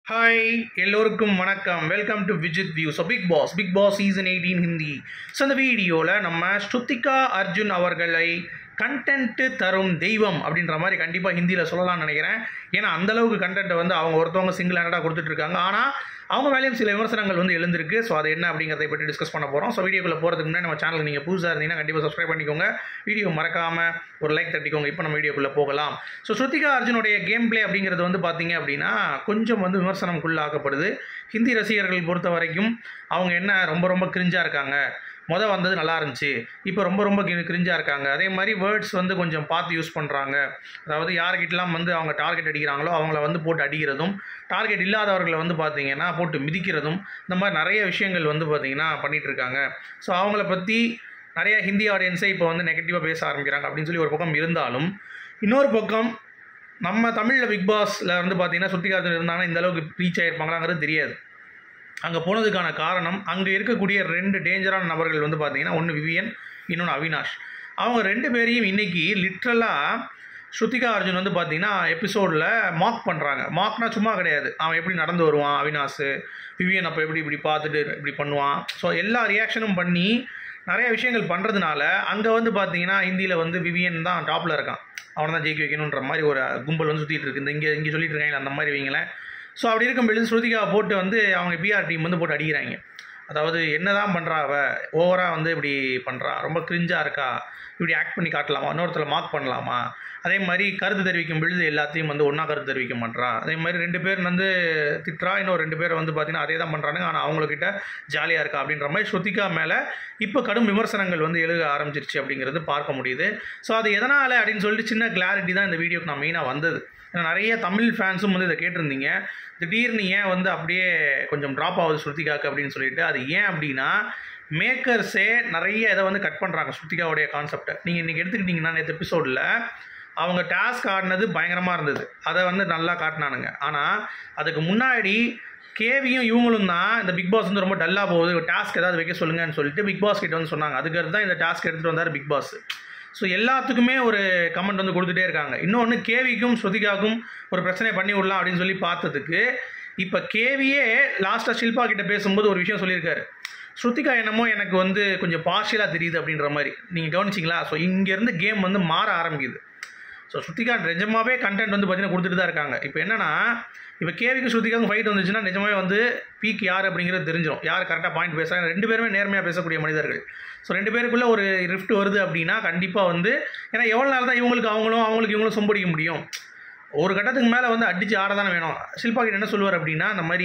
hi எல்லோருக்கும் வணக்கம் welcome to Vijith view so big boss big boss season eighteen Hindi so இந்த வீடியோவில் நம்ம ஸ்ருத்திகா அர்ஜுன் அவர்களை கண்டென்ட்டு தரும் தெய்வம் அப்படின்ற மாதிரி கண்டிப்பாக ஹிந்தியில் சொல்லலாம்னு நினைக்கிறேன் ஏன்னா அந்தளவுக்கு கண்டென்ட்டை வந்து அவங்க ஒருத்தவங்க சிங்கிள் ஹேண்டடாக கொடுத்துட்டு இருக்காங்க ஆனால் அவங்க மேலேயும் சில விமர்சனங்கள் வந்து எழுந்திருக்கு ஸோ அது என்ன அப்படிங்கிறத பற்றி டிஸ்கஸ் பண்ண போகிறோம் ஸோ வீடியோக்குள்ளே போகிறதுக்கு முன்னாடி நம்ம சேனல் நீங்கள் புதுசாக இருந்தீங்கன்னா கண்டிப்பாக சப்ஸ்கிரைப் பண்ணிக்கோங்க வீடியோ மறக்காமல் ஒரு லைக் தட்டிக்கோங்க இப்போ நம்ம வீடியோக்குள்ளே போகலாம் ஸோ ஸ்ருத்திகா அர்ஜுனுடைய கேம் ப்ளே அப்படிங்கிறது வந்து பார்த்தீங்க அப்படின்னா கொஞ்சம் வந்து விமர்சனம்குள்ளாக்கப்படுது ஹிந்தி ரசிகர்கள் பொறுத்த வரைக்கும் அவங்க என்ன ரொம்ப ரொம்ப கிரிஞ்சாக இருக்காங்க மொதல் வந்தது நல்லா இருந்துச்சு இப்போ ரொம்ப ரொம்ப கிரிஞ்சாக இருக்காங்க அதே மாதிரி வேர்ட்ஸ் வந்து கொஞ்சம் பார்த்து யூஸ் பண்ணுறாங்க அதாவது யார்கிட்டலாம் வந்து அவங்க டார்கெட் அடிக்கிறாங்களோ அவங்கள வந்து போட்டு அடிக்கிறதும் டார்கெட் இல்லாதவர்களை வந்து பார்த்தீங்கன்னா போட்டு மிதிக்கிறதும் இந்த மாதிரி நிறைய விஷயங்கள் வந்து பார்த்தீங்கன்னா பண்ணிகிட்டு இருக்காங்க ஸோ அவங்கள பற்றி நிறைய ஹிந்தி ஆடியன்ஸே இப்போ வந்து நெகட்டிவாக பேச ஆரம்பிக்கிறாங்க அப்படின்னு சொல்லி ஒரு பக்கம் இருந்தாலும் இன்னொரு பக்கம் நம்ம தமிழில் பிக் பாஸில் வந்து பார்த்தீங்கன்னா சுத்திகாரத்தில் இருந்தாங்கன்னா இந்த அளவுக்கு ரீச் ஆகிருப்பாங்களாங்கிறது தெரியாது அங்கே போனதுக்கான காரணம் அங்கே இருக்கக்கூடிய ரெண்டு டேஞ்சரான நபர்கள் வந்து பார்த்தீங்கன்னா ஒன்று விவியன் இன்னொன்று அவினாஷ் அவங்க ரெண்டு பேரையும் இன்னைக்கு லிட்ரலாக ஸ்ருத்திகா அர்ஜுன் வந்து பார்த்தீங்கன்னா எபிசோடில் மாக் பண்ணுறாங்க மாக்னா சும்மா கிடையாது அவன் எப்படி நடந்து வருவான் அவினாஷ் விவியன் அப்போ எப்படி இப்படி பார்த்துட்டு இப்படி பண்ணுவான் ஸோ எல்லா ரியாக்ஷனும் பண்ணி நிறைய விஷயங்கள் பண்ணுறதுனால அங்கே வந்து பார்த்தீங்கன்னா ஹிந்தியில் வந்து விவியன் தான் டாப்பில் இருக்கான் அவனை தான் ஜெயிக்க வைக்கணுன்ற மாதிரி ஒரு கும்பல் வந்து சுற்றிட்டு இருக்கு இந்த இங்கே இங்கே சொல்லிட்டு இருக்காங்க அந்த மாதிரி வைங்களேன் ஸோ அப்படி இருக்கும் பொழுது ஸ்ருதிகா போட்டு வந்து அவங்க பிஆர் டீம் வந்து போட்டு அடிக்கிறாங்க அதாவது என்ன தான் பண்ணுறா அவ ஓவராக வந்து இப்படி பண்ணுறா ரொம்ப கிரிஞ்சாக இருக்கா இப்படி ஆக்ட் பண்ணி காட்டலாமா இன்னொருத்தர் மார்க் பண்ணலாமா அதே மாதிரி கருத்து தெரிவிக்கும் பொழுது எல்லாத்தையும் வந்து ஒன்றா கருத்து தெரிவிக்க மாட்றா அதே மாதிரி ரெண்டு பேர் வந்து திட்டுறா இன்னும் ரெண்டு பேர் வந்து பார்த்தீங்கன்னா அதே தான் பண்ணுறாங்க ஆனால் அவங்கக்கிட்ட ஜாலியாக இருக்கா அப்படின்ற மாதிரி ஸ்ருதிகா மேலே இப்போ கடும் விமர்சனங்கள் வந்து எழுத ஆரம்பிச்சிருச்சு அப்படிங்கிறது பார்க்க முடியுது ஸோ அது எதனால் அப்படின்னு சொல்லிட்டு சின்ன கிளாரிட்டி தான் இந்த வீடியோக்கு நான் மெயினாக வந்தது ஏன்னா நிறைய தமிழ் ஃபேன்ஸும் வந்து இதை கேட்டிருந்தீங்க திடீர்னு ஏன் வந்து அப்படியே கொஞ்சம் ட்ராப் ஆகுது ஸ்ருத்திகாக்கு அப்படின்னு சொல்லிட்டு அது ஏன் அப்படின்னா மேக்கர்ஸே நிறைய இதை வந்து கட் பண்ணுறாங்க ஸ்ருத்திகாவுடைய கான்செப்டை நீங்கள் இன்றைக்கி எடுத்துக்கிட்டிங்கன்னா நேற்று எபிசோடில் அவங்க டாஸ்க் ஆடினது பயங்கரமாக இருந்தது அதை வந்து நல்லா காட்டினானுங்க ஆனால் அதுக்கு முன்னாடி கேவியும் இவங்களும் தான் இந்த பிக் பாஸ் வந்து ரொம்ப டல்லாக போகுது டாஸ்க் ஏதாவது வைக்க சொல்லுங்கன்னு சொல்லிட்டு பிக் பாஸ் கிட்ட வந்து சொன்னாங்க அதுக்கு தான் இந்த டாஸ்க் எடுத்துகிட்டு வந்தார் பிக் பாஸ் ஸோ எல்லாத்துக்குமே ஒரு கமெண்ட் வந்து கொடுத்துட்டே இருக்காங்க இன்னொன்று கேவிக்கும் ஸ்ருதிகாவுக்கும் ஒரு பிரச்சனை பண்ணி விடலாம் அப்படின்னு சொல்லி பார்த்ததுக்கு இப்போ கேவியே லாஸ்ட்டாக ஷில்பா கிட்ட பேசும்போது ஒரு விஷயம் சொல்லியிருக்காரு ஸ்ருதிகா என்னமோ எனக்கு வந்து கொஞ்சம் பார்ஷியலாக தெரியுது அப்படின்ற மாதிரி நீங்கள் கவனிச்சிங்களா ஸோ இங்கேருந்து கேம் வந்து மாற ஆரம்பிக்குது ஸோ ஸ்ருதிகா நிஜமாவே கண்டென்ட் வந்து பார்த்தீங்கன்னா கொடுத்துட்டு தான் இருக்காங்க இப்போ என்னன்னா இப்போ கேவிக்கு ஸ்ருதிகாவுக்கு ஃபைட் வந்துச்சுன்னா நிஜமாவே வந்து பீக் யார் அப்படிங்கிறது தெரிஞ்சிடும் யார் கரெக்டாக பாயிண்ட் பேசுகிறாங்க ரெண்டு பேருமே நேர்மையாக பேசக்கூடிய மனிதர்கள் ஸோ ரெண்டு பேருக்குள்ளே ஒரு ரிஃப்ட் வருது அப்படின்னா கண்டிப்பாக வந்து ஏன்னா எவ்வளோ நாள் தான் இவங்களுக்கு அவங்களும் அவங்களுக்கு இவங்களும் சொம்படிக்க முடியும் ஒரு கட்டத்துக்கு மேலே வந்து அடித்து ஆட தானே வேணும் ஷில்பா கிட்ட என்ன சொல்லுவார் அப்படின்னா இந்த மாதிரி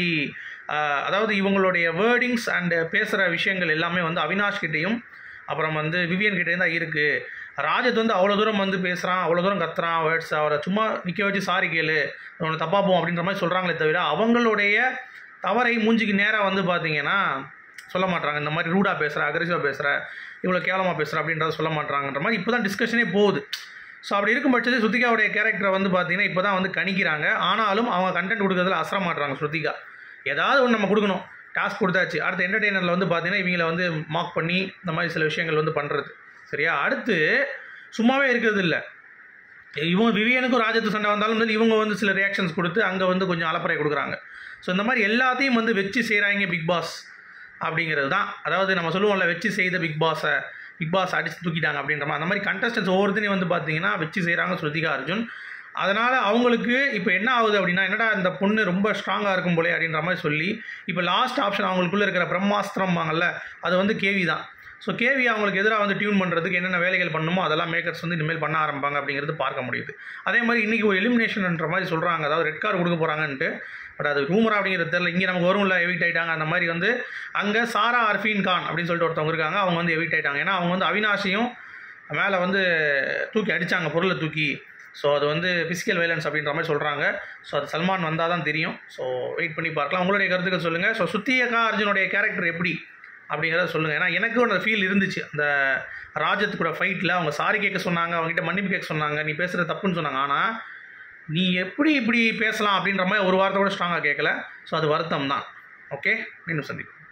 அதாவது இவங்களுடைய வேர்டிங்ஸ் அண்டு பேசுகிற விஷயங்கள் எல்லாமே வந்து அவினாஷ் கிட்டேயும் அப்புறம் வந்து விவியன் கிட்டேயும் தான் இருக்குது ராஜத் வந்து அவ்வளோ தூரம் வந்து பேசுகிறான் அவ்வளோ தூரம் கத்துறான் வேர்ட்ஸ் அவரை சும்மா நிற்க வச்சு சாரி கேளு அவனை தப்பா போவோம் அப்படின்ற மாதிரி சொல்கிறாங்களே தவிர அவங்களுடைய தவறை மூஞ்சிக்கு நேராக வந்து பார்த்தீங்கன்னா சொல்ல மாட்டாங்க இந்த மாதிரி ரூடாக பேசுகிற அக்ரெசிவாக பேசுகிற இவ்வளோ கேவலமாக பேசுகிற அப்படின்றத சொல்ல மாட்டாங்கன்ற மாதிரி இப்போ தான் டிஸ்கஷனே போகுது ஸோ அப்படி இருக்கும் பட்சத்தில் ஸ்ருதிகாவுடைய கேரக்டரை வந்து பார்த்தீங்கன்னா இப்போ தான் வந்து கணிக்கிறாங்க ஆனாலும் அவங்க கண்டென்ட் கொடுக்கறதுல அசர மாட்டுறாங்க ஸ்ருதிகா ஏதாவது ஒன்று நம்ம கொடுக்கணும் டாஸ்க் கொடுத்தாச்சு அடுத்த என்டர்டெய்னரில் வந்து பார்த்தீங்கன்னா இவங்களை வந்து மார்க் பண்ணி இந்த மாதிரி சில விஷயங்கள் வந்து பண்ணுறது சரியா அடுத்து சும்மாவே இருக்கிறது இல்லை இவங்க விவியனுக்கும் ராஜத்து சண்டை வந்தாலும் வந்து இவங்க வந்து சில ரியாக்ஷன்ஸ் கொடுத்து அங்கே வந்து கொஞ்சம் அலப்பறை கொடுக்குறாங்க ஸோ இந்த மாதிரி எல்லாத்தையும் வந்து வச்சு செய்கிறாங்க பிக் பாஸ் அப்படிங்கிறது தான் அதாவது நம்ம சொல்லுவோம்ல வச்சு செய்த பிக் பாஸை பிக் பாஸ் அடித்து தூக்கிட்டாங்க அப்படின்ற மாதிரி அந்த மாதிரி கண்டஸ்டன்ஸ் ஒவ்வொருத்தனையும் வந்து பார்த்தீங்கன்னா வச்சு செய்கிறாங்க ஸ்ருதிகா அர்ஜுன் அதனால் அவங்களுக்கு இப்போ என்ன ஆகுது அப்படின்னா என்னடா இந்த பொண்ணு ரொம்ப ஸ்ட்ராங்காக இருக்கும் போலே அப்படின்ற மாதிரி சொல்லி இப்போ லாஸ்ட் ஆப்ஷன் அவங்களுக்குள்ளே இருக்கிற பிரம்மாஸ்திரம் வாங்கல்ல அது வந்து கேவி தான் ஸோ கேவி அவங்களுக்கு எதிராக வந்து டியூன் பண்ணுறதுக்கு என்னென்ன வேலைகள் பண்ணணுமோ அதெல்லாம் மேக்கர்ஸ் வந்து இனிமேல் பண்ண ஆரம்பிப்பாங்க அப்படிங்கிறது பார்க்க முடியுது அதே மாதிரி இன்றைக்கி ஒரு எலிமினேஷன்ன்ற மாதிரி சொல்கிறாங்க அதாவது ரெட் கார்டு கொடுக்க போகிறாங்கன்ட்டு பட் அது ரூமரா அப்படிங்கிறது தெரியல இங்கே நமக்கு வரும்ல எவிக்ட் ஆகிட்டாங்க அந்த மாதிரி வந்து அங்கே சாரா அர்ஃபீன் கான் அப்படின்னு சொல்லிட்டு ஒருத்தவங்க இருக்காங்க அவங்க வந்து எவிக்ட் ஆகிட்டாங்க ஏன்னா அவங்க வந்து அவினாஷையும் மேலே வந்து தூக்கி அடித்தாங்க பொருளை தூக்கி ஸோ அது வந்து ஃபிசிக்கல் வைலன்ஸ் அப்படின்ற மாதிரி சொல்கிறாங்க ஸோ அது சல்மான் வந்தால் தான் தெரியும் ஸோ வெயிட் பண்ணி பார்க்கலாம் உங்களுடைய கருத்துக்கள் சொல்லுங்கள் ஸோ சுத்தியக்கா அர்ஜுனுடைய கேரக்டர் எப்படி அப்படிங்கிறத சொல்லுங்கள் ஏன்னா எனக்கு ஒரு ஃபீல் இருந்துச்சு அந்த ராஜத்து கூட ஃபைட்டில் அவங்க சாரி கேட்க சொன்னாங்க அவங்ககிட்ட மன்னிப்பு கேட்க சொன்னாங்க நீ பேசுகிறது தப்புன்னு சொன்னாங்க ஆனால் நீ எப்படி இப்படி பேசலாம் அப்படின்ற மாதிரி ஒரு வாரத்தை கூட ஸ்ட்ராங்காக கேட்கல ஸோ அது வருத்தம் தான் ஓகே மீண்டும் சந்திப்போம்